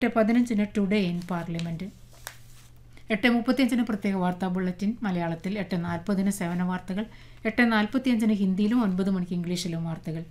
എട്ട് പതിനഞ്ചിന് today in parliament എട്ട് മുപ്പത്തിയഞ്ചിന് പ്രത്യേക വാർത്താ ബുള്ളറ്റിൻ മലയാളത്തിൽ എട്ട് നാൽപ്പതിന് സേവന വാർത്തകൾ എട്ട് നാൽപ്പത്തിയഞ്ചിന് ഹിന്ദിയിലും ഒൻപത് മണിക്ക് ഇംഗ്ലീഷിലും വാർത്തകൾ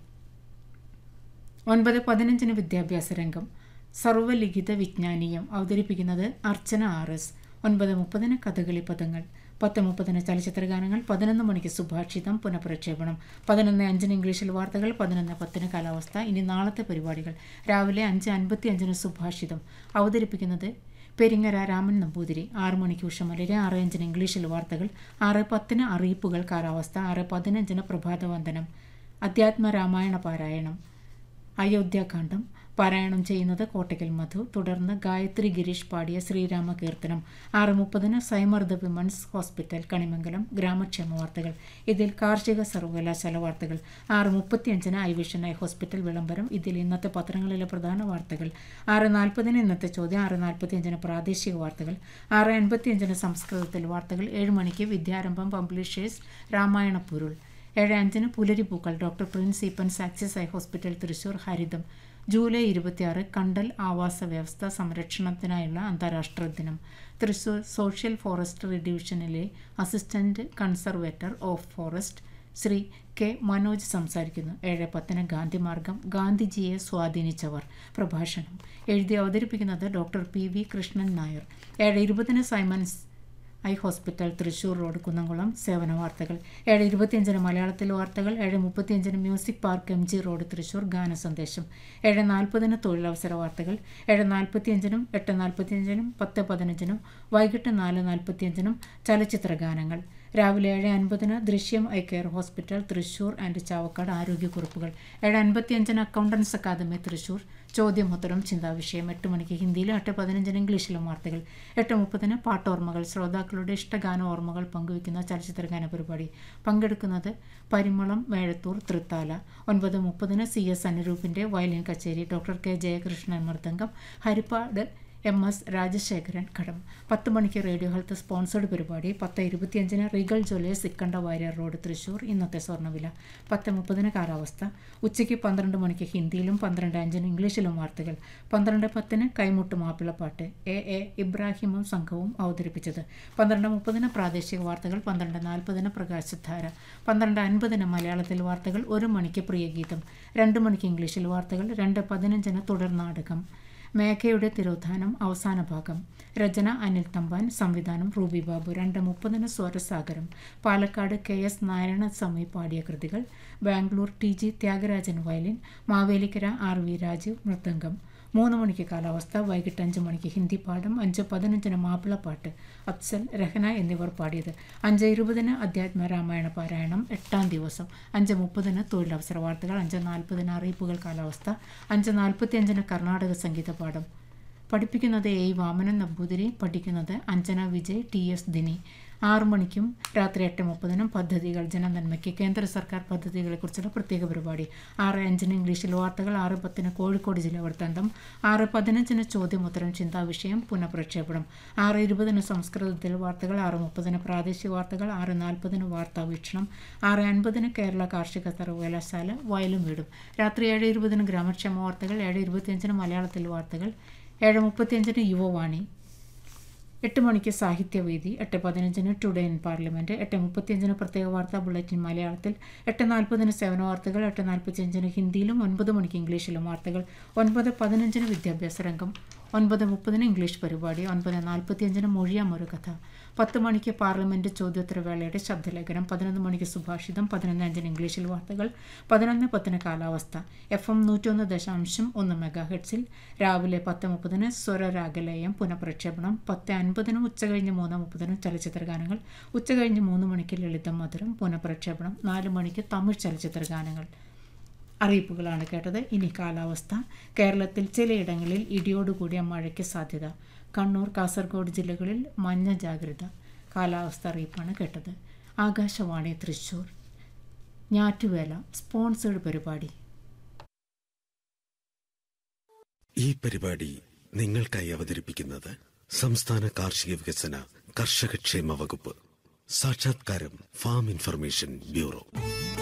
ഒൻപത് പതിനഞ്ചിന് വിദ്യാഭ്യാസ രംഗം സർവ്വലിഖിത വിജ്ഞാനീയം അവതരിപ്പിക്കുന്നത് അർച്ചന ആർ എസ് ഒൻപത് മുപ്പതിന് കഥകളി പദങ്ങൾ പത്ത് മുപ്പതിന് ചലച്ചിത്ര ഗാനങ്ങൾ പതിനൊന്ന് മണിക്ക് സുഭാഷിതം പുനഃപ്രക്ഷേപണം പതിനൊന്ന് അഞ്ചിന് ഇംഗ്ലീഷിൽ വാർത്തകൾ പതിനൊന്ന് പത്തിന് കാലാവസ്ഥ ഇനി നാളത്തെ പരിപാടികൾ രാവിലെ അഞ്ച് അൻപത്തി അഞ്ചിന് സുഭാഷിതം അവതരിപ്പിക്കുന്നത് പെരിങ്ങര രാമൻ നമ്പൂതിരി ആറ് മണിക്ക് ഉഷമലരെ ആറ് അഞ്ചിന് ഇംഗ്ലീഷിൽ വാർത്തകൾ ആറ് പത്തിന് അറിയിപ്പുകൾ കാലാവസ്ഥ ആറ് പതിനഞ്ചിന് പ്രഭാതവന്ദനം അധ്യാത്മ രാമായണ പാരായണം അയോധ്യാകാന്ഡം പാരായണം ചെയ്യുന്നത് കോട്ടയ്ക്കൽ മധു തുടർന്ന് ഗായത്രി ഗിരീഷ് പാടിയ ശ്രീരാമ കീർത്തനം ആറ് മുപ്പതിന് സൈമർദ വിമൻസ് ഹോസ്പിറ്റൽ കണിമംഗലം ഗ്രാമക്ഷേമ വാർത്തകൾ ഇതിൽ കാർഷിക സർവകലാശാല വാർത്തകൾ ആറ് മുപ്പത്തിയഞ്ചിന് ഐ വിഷൻ ഐ ഹോസ്പിറ്റൽ വിളംബരം ഇതിൽ ഇന്നത്തെ പത്രങ്ങളിലെ പ്രധാന വാർത്തകൾ ആറ് നാൽപ്പതിന് ഇന്നത്തെ ചോദ്യം ആറ് നാൽപ്പത്തിയഞ്ചിന് പ്രാദേശിക വാർത്തകൾ ആറ് എൺപത്തിയഞ്ചിന് സംസ്കൃതത്തിൽ വാർത്തകൾ ഏഴ് മണിക്ക് വിദ്യാരംഭം പബ്ലിഷേഴ്സ് രാമായണ പൊരുൾ ഏഴ് അഞ്ചിന് പുലരിപ്പൂക്കൾ doctor Prince Eapen's Axis eye hospital Thrissur ഹരിതം ജൂലൈ ഇരുപത്തിയാറ് കണ്ടൽ ആവാസ വ്യവസ്ഥ സംരക്ഷണത്തിനായുള്ള അന്താരാഷ്ട്ര ദിനം തൃശൂർ സോഷ്യൽ ഫോറസ്ട്രി ഡിവിഷനിലെ assistant conservator of forest Shri K Manoj സംസാരിക്കുന്നു ഏഴ് പത്തിന് ഗാന്ധിമാർഗം ഗാന്ധിജിയെ സ്വാധീനിച്ചവർ പ്രഭാഷണം എഴുതി അവതരിപ്പിക്കുന്നത് doctor P V Krishnan Nair ഏഴ് ഇരുപതിന് Simon's eye hospital Thrissur road Kunnamkulam സേവന വാർത്തകൾ ഏഴ് ഇരുപത്തിയഞ്ചിന് മലയാളത്തിൽ വാർത്തകൾ ഏഴ് മുപ്പത്തിയഞ്ചിന് music park M G road Thrissur ഗാന സന്ദേശം ഏഴ് നാൽപ്പതിന് തൊഴിലവസര വാർത്തകൾ ഏഴ് നാൽപ്പത്തിയഞ്ചിനും എട്ട് നാൽപ്പത്തിയഞ്ചിനും പത്ത് പതിനഞ്ചിനും വൈകിട്ട് നാല് നാൽപ്പത്തിയഞ്ചിനും ചലച്ചിത്ര ഗാനങ്ങൾ രാവിലെ ഏഴ് അൻപതിന് ദൃശ്യം eye care hospital Thrissur and Chavakkad ആരോഗ്യക്കുറിപ്പുകൾ ഏഴ് അൻപത്തിയഞ്ചിന് അക്കൗണ്ടൻസ് അക്കാദമി തൃശൂർ ചോദ്യോത്തരം ചിന്താവിഷയം എട്ട് മണിക്ക് ഹിന്ദിയിലും എട്ട് പതിനഞ്ചിന് ഇംഗ്ലീഷിലും വാർത്തകൾ എട്ട് മുപ്പതിന് പാട്ടോർമ്മകൾ ശ്രോതാക്കളുടെ ഇഷ്ടഗാന ഓർമ്മകൾ പങ്കുവയ്ക്കുന്ന ചലച്ചിത്ര ഗാന പരിപാടി പങ്കെടുക്കുന്നത് പരിമളം വേഴത്തൂർ തൃത്താല ഒൻപത് മുപ്പതിന് സി എസ് അനുരൂപിൻ്റെ വയലിൻ കച്ചേരി doctor K Jayakrishnan mridangam Harippad M S Rajasekharan കടം പത്ത് മണിക്ക് റേഡിയോ ഹെൽത്ത് സ്പോൺസേഡ് പരിപാടി പത്ത് ഇരുപത്തിയഞ്ചിന് Regal jewellers Sikkanda Warrier road Thrissur ഇന്നത്തെ സ്വർണ്ണവില പത്ത് മുപ്പതിന് കാലാവസ്ഥ ഉച്ചയ്ക്ക് പന്ത്രണ്ട് മണിക്ക് ഹിന്ദിയിലും പന്ത്രണ്ട് അഞ്ചിന് ഇംഗ്ലീഷിലും വാർത്തകൾ പന്ത്രണ്ട് പത്തിന് കൈമുട്ട് മാപ്പിളപ്പാട്ട് എ എ ഇബ്രാഹിമും സംഘവും അവതരിപ്പിച്ചത് പന്ത്രണ്ട് മുപ്പതിന് പ്രാദേശിക വാർത്തകൾ പന്ത്രണ്ട് നാൽപ്പതിന് പ്രകാശധാര പന്ത്രണ്ട് അൻപതിന് മലയാളത്തിൽ വാർത്തകൾ ഒരു മണിക്ക് പ്രിയഗീതം രണ്ട് മണിക്ക് ഇംഗ്ലീഷിൽ വാർത്തകൾ രണ്ട് പതിനഞ്ചിന് തുടർ നാടകം മേഘയുടെ തിരോധാനം അവസാന ഭാഗം രചന അനിൽ തമ്പാൻ സംവിധാനം റൂബി ബാബു രണ്ട് മുപ്പതിന് സ്വരസാഗരം പാലക്കാട് കെ എസ് നാരായണസ്വാമി പാടിയ കൃതികൾ Bangalore T G Thyagarajan violin Mavelikkara R V Rajeev mridangam മൂന്ന് മണിക്ക് കാലാവസ്ഥ വൈകിട്ട് അഞ്ച് മണിക്ക് ഹിന്ദി പാഠം അഞ്ച് പതിനഞ്ചിന് മാപ്പിളപ്പാട്ട് അഫ്സൽ രഹന എന്നിവർ പാടിയത് അഞ്ച് ഇരുപതിന് അധ്യാത്മ രാമായണ പാരായണം എട്ടാം ദിവസം അഞ്ച് മുപ്പതിന് തൊഴിലവസര വാർത്തകൾ അഞ്ച് നാൽപ്പതിന് അറിയിപ്പുകൾ കാലാവസ്ഥ അഞ്ച് നാൽപ്പത്തി അഞ്ചിന് കർണാടക സംഗീത പാഠം പഠിപ്പിക്കുന്നത് എ വാമനൻ നമ്പൂതിരി പഠിക്കുന്നത് അഞ്ജന വിജയ് ടി എസ് ദിനി ആറു മണിക്കും രാത്രി എട്ട് മുപ്പതിനും പദ്ധതികൾ ജനനന്മയ്ക്ക് കേന്ദ്ര സർക്കാർ പദ്ധതികളെക്കുറിച്ചുള്ള പ്രത്യേക പരിപാടി ആറ് അഞ്ചിന് ഇംഗ്ലീഷിൽ വാർത്തകൾ ആറ് പത്തിന് കോഴിക്കോട് ജില്ലാ വൃത്താന്തം ആറ് പതിനഞ്ചിന് ചോദ്യോത്തരം ചിന്താവിഷയം പുനഃപ്രക്ഷേപണം ആറ് ഇരുപതിന് സംസ്കൃതത്തിൽ വാർത്തകൾ ആറ് മുപ്പതിന് പ്രാദേശിക വാർത്തകൾ ആറ് നാൽപ്പതിന് വാർത്താ വീക്ഷണം ആറ് അൻപതിന് കേരള കാർഷിക സർവകലാശാല വയലും വീടും രാത്രി ഏഴ് ഇരുപതിന് ഗ്രാമക്ഷേമ വാർത്തകൾ ഏഴ് ഇരുപത്തിയഞ്ചിന് മലയാളത്തിൽ വാർത്തകൾ ഏഴ് മുപ്പത്തിയഞ്ചിന് യുവവാണി എട്ട് മണിക്ക് സാഹിത്യവേദി എട്ട് പതിനഞ്ചിന് ടുഡേ ഇൻ പാർലമെൻറ്റ് എട്ട് മുപ്പത്തിയഞ്ചിന് പ്രത്യേക വാർത്താ ബുള്ളറ്റിൻ മലയാളത്തിൽ എട്ട് നാൽപ്പതിന് സേവന വാർത്തകൾ എട്ട് നാൽപ്പത്തിയഞ്ചിന് ഹിന്ദിയിലും ഒൻപത് മണിക്ക് ഇംഗ്ലീഷിലും വാർത്തകൾ ഒൻപത് പതിനഞ്ചിന് വിദ്യാഭ്യാസ രംഗം ഒൻപത് മുപ്പതിന് ഇംഗ്ലീഷ് പരിപാടി ഒൻപത് നാൽപ്പത്തിയഞ്ചിന് മൊഴിയാം ഒരു കഥ പത്ത് മണിക്ക് പാർലമെൻറ്റ് ചോദ്യോത്തരവേളയുടെ ശബ്ദലേഖനം പതിനൊന്ന് മണിക്ക് സുഭാഷിതം പതിനൊന്ന് അഞ്ചിന് ഇംഗ്ലീഷിൽ വാർത്തകൾ പതിനൊന്ന് പത്തിന് കാലാവസ്ഥ എഫ് എം നൂറ്റൊന്ന് ദശാംശം ഒന്ന് മെഗാ ഹെഡ്സിൽ രാവിലെ പത്ത് മുപ്പതിന് സ്വരരാഗലയം പുനഃപ്രക്ഷേപണം പത്ത് അൻപതിനും ഉച്ചകഴിഞ്ഞ് മൂന്ന് മുപ്പതിനും ചലച്ചിത്ര ഗാനങ്ങൾ ഉച്ചകഴിഞ്ഞ് മൂന്ന് മണിക്ക് ലളിതം മധുരം പുനഃപ്രക്ഷേപണം നാല് മണിക്ക് തമിഴ് ചലച്ചിത്ര ഗാനങ്ങൾ അറിയിപ്പുകളാണ് കേട്ടത് ഇനി കാലാവസ്ഥ കേരളത്തിൽ ചിലയിടങ്ങളിൽ ഇടിയോടുകൂടിയ മഴയ്ക്ക് സാധ്യത കണ്ണൂർ കാസർഗോഡ് ജില്ലകളിൽ മഞ്ഞ ജാഗ്രത കാലാവസ്ഥ അറിയിപ്പാണ് കേട്ടത് ആകാശവാണി തൃശൂർ ഞാറ്റുവേല സ്പോൺസേഡ് പരിപാടി ഈ പരിപാടി നിങ്ങൾക്കായി അവതരിപ്പിക്കുന്നത് സംസ്ഥാന കാർഷിക വികസന കർഷകക്ഷേമ വകുപ്പ് സാക്ഷാത്കാരം ഫാം ഇൻഫർമേഷൻ ബ്യൂറോ